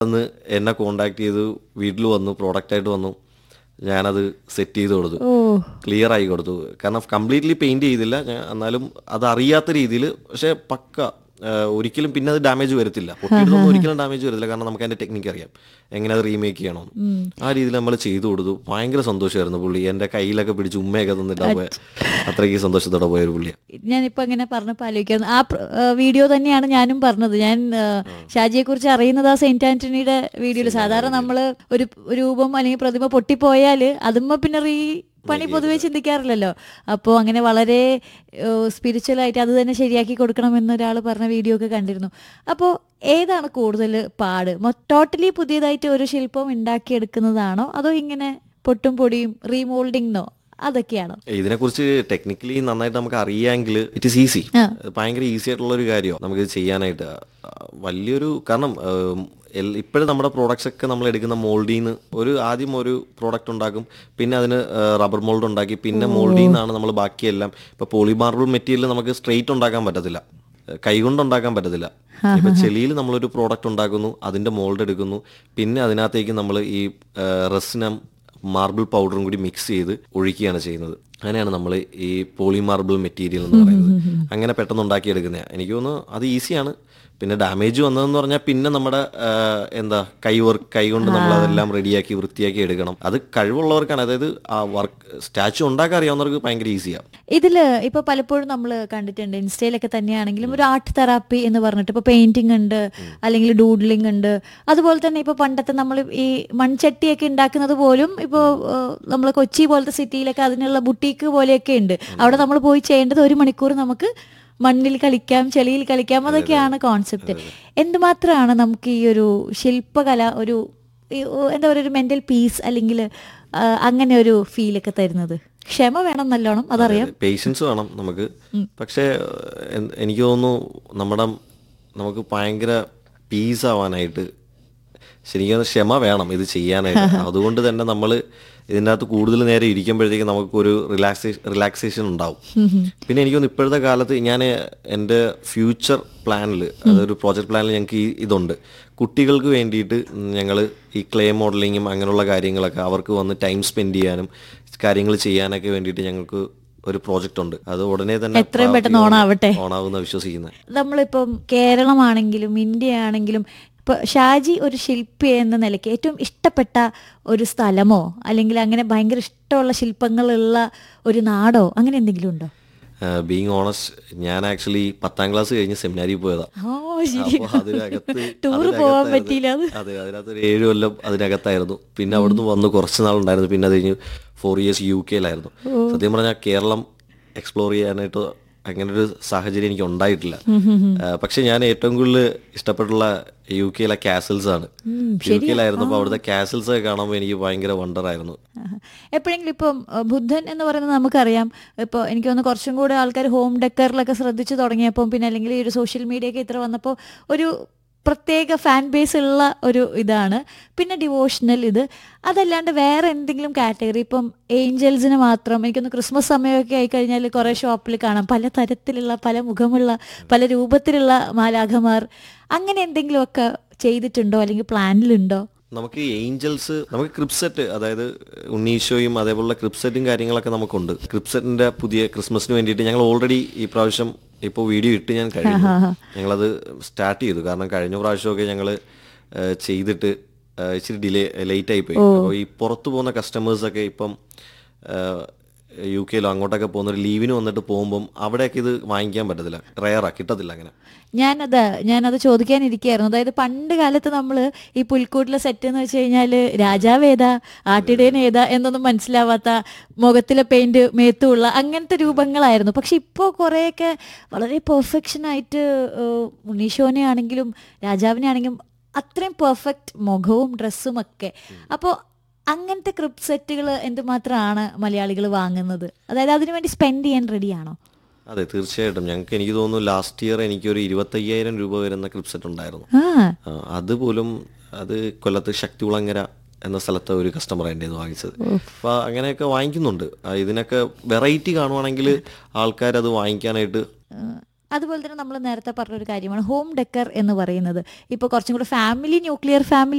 അന്ന് എന്നെ കോണ്ടാക്ട് ചെയ്തു വീട്ടിൽ വന്നു പ്രോഡക്റ്റായിട്ട് വന്നു ഞാനത് സെറ്റ് ചെയ്ത് കൊടുത്തു ഓ ക്ലിയർ ആയി കൊടുത്തു കാരണം കംപ്ലീറ്റ്ലി പെയിന്റ് ചെയ്തില്ല ഞാൻ എന്നാലും അത് അറിയാത്ത രീതിയിൽ പക്ഷേ പക്ക ആ, ഒരിക്കലും പിന്നെ അത് ഡാമേജ് വരത്തില്ല പൊട്ടിയിട്ടൊന്നും ഒരിക്കലും ഡാമേജ് വരത്തില്ല കാരണം നമുക്ക് അതിന്റെ ടെക്നിക്ക് അറിയാം എങ്ങനെ അത് റീമേക്ക് ചെയ്യണമെന്ന് ആ രീതിയിൽ നമ്മൾ ചെയ്തു കൊടുത്തു ഭയങ്കര സന്തോഷമായിരുന്നു പുള്ളി എന്റെ കയ്യിലൊക്കെ പിടിച്ച് ഉമ്മയൊക്കെ തന്നിട്ടാ പോയ അത്രയ്ക്ക് സന്തോഷത്തോടെ പോയ ഒരു പുള്ളിയാണ് ഞാനിപ്പോ ഇങ്ങനെ പറഞ്ഞപ്പോൾ ആലോചിക്കുന്നു ആ പ്ര- ആ വീഡിയോ തന്നെയാണ് ഞാനും പറഞ്ഞത് ഞാൻ ഷാജിയെ കുറിച്ച് അറിയുന്നത് ആ സെയിന്റ് ആന്റണിയുടെ വീഡിയോയിൽ സാധാരണ നമ്മൾ ഒരു രൂപം അല്ലെങ്കിൽ പ്രതിമ പൊട്ടിപ്പോയാൽ അതുമ്മ പിന്നെ റീ പണി പൊതുവെ ചിന്തിക്കാറില്ലല്ലോ അപ്പോൾ അങ്ങനെ വളരെ സ്പിരിച്വൽ ആയിട്ട് അത് തന്നെ ശരിയാക്കി കൊടുക്കണമെന്ന് ഒരാൾ പറഞ്ഞ വീഡിയോ ഒക്കെ കണ്ടിരുന്നു അപ്പോൾ ഏതാണ് കൂടുതൽ പാട് ടോട്ടലി പുതിയതായിട്ട് ഒരു ശില്പം ഉണ്ടാക്കിയെടുക്കുന്നതാണോ അതോ ഇങ്ങനെ പൊട്ടും പൊടിയും റീമോൾഡിങ്ങോ അതൊക്കെയാണോ ഇതിനെക്കുറിച്ച് ടെക്നിക്കലി നന്നായിട്ട് നമുക്ക് അറിയാമെങ്കിൽ ഇറ്റ് ഇസ് ഈസി ആ. ഭയങ്കര ഈസി ആയിട്ടുള്ള ഒരു കാര്യമാണ് നമുക്ക് ഇത് ചെയ്യാനായിട്ട് ആ, വലിയൊരു കാരണം ഇപ്പോഴും നമ്മുടെ പ്രോഡക്ട്സ് ഒക്കെ നമ്മൾ എടുക്കുന്ന മോൾഡിൽ നിന്ന് ഒരു ആദ്യം ഒരു പ്രോഡക്റ്റ് ഉണ്ടാക്കും പിന്നെ അതിന് റബ്ബർ മോൾഡ് ഉണ്ടാക്കി പിന്നെ മോൾഡിൽ നിന്നാണ് നമ്മൾ ബാക്കിയെല്ലാം ഇപ്പൊ പോളിമാർബിൾ മെറ്റീരിയൽ നമുക്ക് സ്ട്രെയിറ്റ് ഉണ്ടാക്കാൻ പറ്റത്തില്ല കൈകൊണ്ട് ഉണ്ടാക്കാൻ പറ്റത്തില്ല ഇപ്പൊ ചെളിയിൽ നമ്മളൊരു പ്രോഡക്റ്റ് ഉണ്ടാക്കുന്നു അതിന്റെ മോൾഡ് എടുക്കുന്നു പിന്നെ അതിനകത്തേക്ക് നമ്മൾ ഈ റെസിനം മാർബിൾ പൗഡറും കൂടി മിക്സ് ചെയ്ത് ഒഴിക്കുകയാണ് ചെയ്യുന്നത് അങ്ങനെയാണ് നമ്മൾ ഈ പോളി മാർബിൾ മെറ്റീരിയൽ എന്ന് പറയുന്നത് അങ്ങനെ പെട്ടെന്ന് ഉണ്ടാക്കിയെടുക്കുന്ന എനിക്ക് തോന്നുന്നു അത് ഈസിയാണ് പിന്നെ ഡാമേജ് വന്നതെന്ന് പറഞ്ഞാൽ പിന്നെ നമ്മുടെ ആ, എന്താ കൈ വർക്ക് കൈ കൊണ്ട് നമ്മൾ അതെല്ലാം റെഡിയാക്കി വൃത്തിയാക്കി എടുക്കണം അത് കഴിവുള്ളവർക്കാണ് അതായത് ആ വർക്ക് സ്റ്റാച്ചു ഉണ്ടാക്കാൻ അറിയാവുന്നവർക്ക് ഭയങ്കര ഈസിയാണ് ഇതില് ഇപ്പൊ പലപ്പോഴും നമ്മൾ കണ്ടിട്ടുണ്ട് ഇൻസ്റ്റയിലൊക്കെ തന്നെയാണെങ്കിലും ഒരു ആർട്ട് തെറാപ്പി എന്ന് പറഞ്ഞിട്ട് ഇപ്പൊ പെയിന്റിംഗ് ഉണ്ട് അല്ലെങ്കിൽ ഡൂഡ്ലിംഗ് ഉണ്ട് അതുപോലെ തന്നെ ഇപ്പൊ പണ്ടത്തെ നമ്മൾ ഈ മൺചട്ടിയൊക്കെ ഉണ്ടാക്കുന്നത് പോലും ഇപ്പോൾ നമ്മൾ കൊച്ചി പോലത്തെ സിറ്റിയിലൊക്കെ അതിനുള്ള ബുട്ടീക്ക് പോലെയൊക്കെ ഉണ്ട് അവിടെ നമ്മൾ പോയി ചെയ്യേണ്ടത് ഒരു മണിക്കൂർ നമുക്ക് മണ്ണിൽ കളിക്കാം ചെളിയിൽ കളിക്കാം അതൊക്കെയാണ് കോൺസെപ്റ്റ് എന്തുമാത്രമാണ് നമുക്ക് ഈ ഒരു ശില്പകല ഒരു ഈ, ഓ, എന്താ പറയുക ഒരു മെന്റൽ പീസ് അല്ലെങ്കിൽ ആ, അങ്ങനെ ഒരു ഫീലൊക്കെ തരുന്നത് ക്ഷമ വേണം നല്ലോണം അതറിയാം പേഷ്യൻസ് വേണം നമുക്ക് പക്ഷേ എൻ- എനിക്ക് തോന്നുന്നു നമ്മുടെ നമുക്ക് ഭയങ്കര പീസ് ആവാനായിട്ട് ശരിക്കും ക്ഷമ വേണം ഇത് ചെയ്യാനായിട്ട് അതുകൊണ്ട് തന്നെ നമ്മൾ ഇതിൻ്റെ അകത്ത് കൂടുതൽ നേരം ഇരിക്കുമ്പോഴത്തേക്ക് നമുക്കൊരു റിലാക്സേഷൻ റിലാക്സേഷൻ ഉണ്ടാവും പിന്നെ എനിക്ക് തോന്നുന്നു ഇപ്പോഴത്തെ കാലത്ത് ഞാൻ എൻ്റെ ഫ്യൂച്ചർ പ്ലാനിൽ അതൊരു പ്രോജക്റ്റ് പ്ലാനിൽ ഞങ്ങൾക്ക് ഈ ഇതുണ്ട് കുട്ടികൾക്ക് വേണ്ടിയിട്ട് ഞങ്ങൾ ഈ ക്ലേ മോഡലിങ്ങും അങ്ങനെയുള്ള കാര്യങ്ങളൊക്കെ അവർക്ക് വന്ന് ടൈം സ്പെൻഡ് ചെയ്യാനും കാര്യങ്ങൾ ചെയ്യാനൊക്കെ വേണ്ടിയിട്ട് ഞങ്ങൾക്ക് ഒരു പ്രോജക്റ്റ് ഉണ്ട് അത് ഉടനെ തന്നെ എത്രയും പെട്ടെന്ന് ഓണാവട്ടെ. ഓണാവുന്ന വിശ്വസിക്കുന്നത് നമ്മളിപ്പം കേരളമാണെങ്കിലും ഇന്ത്യ ആണെങ്കിലും ഇപ്പൊ ഷാജി ഒരു ശില്പി എന്ന നിലയ്ക്ക് ഏറ്റവും ഇഷ്ടപ്പെട്ട ഒരു സ്ഥലമോ അല്ലെങ്കിൽ അങ്ങനെ ഭയങ്കര ഇഷ്ടമുള്ള ശില്പങ്ങളുള്ള ഒരു നാടോ അങ്ങനെ എന്തെങ്കിലും ഉണ്ടോ ബീങ് ഓണസ്റ്റ് ഞാൻ ആക്ച്വലി പത്താം ക്ലാസ് കഴിഞ്ഞ് സെമിനാരിൽ പോയതാ ഓ ശരി അപ്പൊ അതിനകത്ത് ടൂർ അതിനകത്തായിരുന്നു- പോവാൻ പറ്റിയില്ല അത് അതെ അതിനകത്ത് ഒരു ഏഴ് കൊല്ലം അതിനകത്തായിരുന്നു പിന്നെ അവിടുന്ന് വന്ന് കുറച്ച് നാളുണ്ടായിരുന്നു പിന്നെ അത് കഴിഞ്ഞ് ഫോർ ഇയേഴ്സ് യു കെയിലായിരുന്നു സത്യം പറഞ്ഞാൽ കേരളം എക്സ്പ്ലോർ ചെയ്യാനായിട്ട് അങ്ങനെ ഒരു സാഹചര്യം എനിക്ക് ഉണ്ടായിട്ടില്ല ആ, പക്ഷെ ഞാൻ ഏറ്റവും കൂടുതൽ ഇഷ്ടപ്പെട്ടുള്ള യു കെയിലെ കാസിൽസ് ആണ് യു കെയിലായിരുന്നപ്പോൾ അവിടുത്തെ കാസിൽസ് ഒക്കെ കാണുമ്പോൾ എനിക്ക് ഭയങ്കര വണ്ടർ ആയിരുന്നു ആഹാ. എപ്പോഴെങ്കിലും ഇപ്പം അഹ് ബുദ്ധൻ എന്ന് പറയുന്നത് നമുക്കറിയാം ഇപ്പോൾ എനിക്ക് തോന്നുന്നു കുറച്ചും കൂടെ ആൾക്കാർ ഹോം ഡെക്കറിലൊക്കെ ശ്രദ്ധിച്ചു തുടങ്ങിയപ്പം പിന്നെ അല്ലെങ്കിൽ ഈ ഒരു സോഷ്യൽ മീഡിയ ഒക്കെ ഇത്ര വന്നപ്പോൾ ഒരു പ്രത്യേക ഫാൻ ബേസ് ഉള്ള ഒരു ഇതാണ് പിന്നെ ഡിവോഷണൽ ഇത് അതല്ലാണ്ട് വേറെ എന്തെങ്കിലും കാറ്റഗറി ഇപ്പം ഏഞ്ചൽസിന് മാത്രം എനിക്കൊന്ന് ക്രിസ്മസ് സമയമൊക്കെ ആയിക്കഴിഞ്ഞാൽ കുറേ ഷോപ്പിൽ കാണാം പല തരത്തിലുള്ള പല മുഖമുള്ള പല രൂപത്തിലുള്ള മാലാഖമാർ അങ്ങനെ എന്തെങ്കിലുമൊക്കെ ചെയ്തിട്ടുണ്ടോ അല്ലെങ്കിൽ പ്ലാനിലുണ്ടോ നമുക്ക് ഏഞ്ചൽസ് നമുക്ക് ക്രിപ്സെറ്റ് അതായത് ഉണ്ണീശോയും അതേപോലുള്ള ക്രിപ്സെറ്റും കാര്യങ്ങളൊക്കെ നമുക്കുണ്ട് ക്രിപ്സെറ്റിന്റെ പുതിയ ക്രിസ്മസിന് വേണ്ടിയിട്ട് ഞങ്ങൾ ഓൾറെഡി ഈ പ്രാവശ്യം ഇപ്പോൾ വീഡിയോ ഇട്ട് ഞാൻ കഴിഞ്ഞു ഞങ്ങളത് സ്റ്റാർട്ട് ചെയ്തു കാരണം കഴിഞ്ഞ പ്രാവശ്യമൊക്കെ ഞങ്ങൾ ചെയ്തിട്ട് ആ, ഇച്ചിരി ഡിലേ ലേറ്റ് ആയി പോയി അപ്പോൾ ഈ പുറത്തു പോകുന്ന കസ്റ്റമേഴ്സൊക്കെ ഇപ്പം യു കെയിലോ അങ്ങോട്ടൊക്കെ പോകുന്ന ഒരു ലീവിന് വന്നിട്ട് പോകുമ്പം അവിടെയൊക്കെ ഇത് വാങ്ങിക്കാൻ പറ്റത്തില്ല റയറാ കിട്ടത്തില്ല അങ്ങനെ ഞാനത് ഞാനത് ചോദിക്കാനിരിക്കുകയായിരുന്നു അതായത് പണ്ട് കാലത്ത് നമ്മൾ ഈ പുൽക്കൂട്ടിലെ സെറ്റ് എന്ന് വെച്ച് കഴിഞ്ഞാൽ രാജാവ് ഏതാ ആട്ടിടയൻ ഏതാ എന്നൊന്നും മനസ്സിലാവാത്ത മുഖത്തിലെ പെയിന്റ് മേത്തുള്ള അങ്ങനത്തെ രൂപങ്ങളായിരുന്നു പക്ഷെ ഇപ്പോൾ കുറേയൊക്കെ വളരെ പെർഫെക്ഷൻ ആയിട്ട് ഏഹ്, ഉണ്ണീശോനെ ആണെങ്കിലും രാജാവിനെ ആണെങ്കിലും അത്രയും പെർഫെക്റ്റ് മുഖവും ഡ്രസ്സും ഒക്കെ അപ്പോൾ അങ്ങനത്തെ ക്രിപ്പ് സെറ്റുകൾ എന്തുമാത്രമാണ് മലയാളികൾ വാങ്ങുന്നത് അതായത് അതിനു വേണ്ടി സ്പെൻഡ് ചെയ്യാൻ റെഡിയാണോ അതെ തീർച്ചയായിട്ടും ഞങ്ങൾക്ക് എനിക്ക് തോന്നുന്നു ലാസ്റ്റ് ഇയർ എനിക്കൊരു ഇരുപത്തയ്യായിരം രൂപ വരുന്ന ക്രിപ്സെറ്റ് ഉണ്ടായിരുന്നു ആ ആ, അതുപോലും അത് കൊല്ലത്ത് ശക്തികുളങ്ങര എന്ന സ്ഥലത്തെ ഒരു കസ്റ്റമർ എൻ്റെ വാങ്ങിച്ചത് അപ്പൊ അങ്ങനെയൊക്കെ വാങ്ങിക്കുന്നുണ്ട് ആ, ഇതിനൊക്കെ വെറൈറ്റി കാണുവാണെങ്കിൽ ആൾക്കാർ അത് വാങ്ങിക്കാനായിട്ട് അതുപോലെ തന്നെ നമ്മൾ നേരത്തെ പറഞ്ഞൊരു കാര്യമാണ് ഹോം ഡെക്കർ എന്ന് പറയുന്നത് ഇപ്പോൾ കുറച്ചും കൂടെ ഫാമിലി ന്യൂക്ലിയർ ഫാമിലി